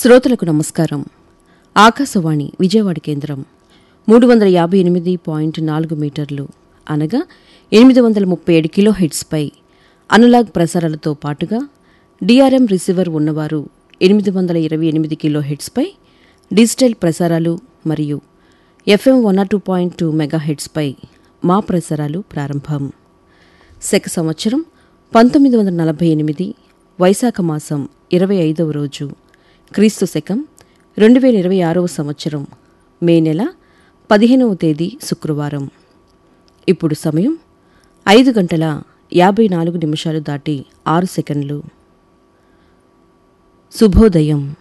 శ్రోతలకు నమస్కారం ఆకాశవాణి విజయవాడ కేంద్రం మూడు వందల యాభై ఎనిమిది పాయింట్ నాలుగు మీటర్లు అనగా ఎనిమిది వందల ముప్పై ఏడు కిలో హెడ్స్పై అనలాగ్ ప్రసారాలతో పాటుగా డిఆర్ఎం రిసీవర్ ఉన్నవారు ఎనిమిది వందల ఇరవై ఎనిమిది కిలో హెడ్స్పై డిజిటల్ ప్రసారాలు మరియు FM one or two point two mega హెడ్స్పై మా ప్రసారాలు ప్రారంభం శక సంవత్సరం పంతొమ్మిది వందల నలభై ఎనిమిది వైశాఖ మాసం ఇరవై ఐదవ రోజు క్రీస్తు శకం రెండు వేల ఇరవై ఆరవ సంవత్సరం మే నెల పదిహేనవ తేదీ శుక్రవారం ఇప్పుడు సమయం ఐదు గంటల యాభై నాలుగు నిమిషాలు దాటి ఆరు సెకండ్లు శుభోదయం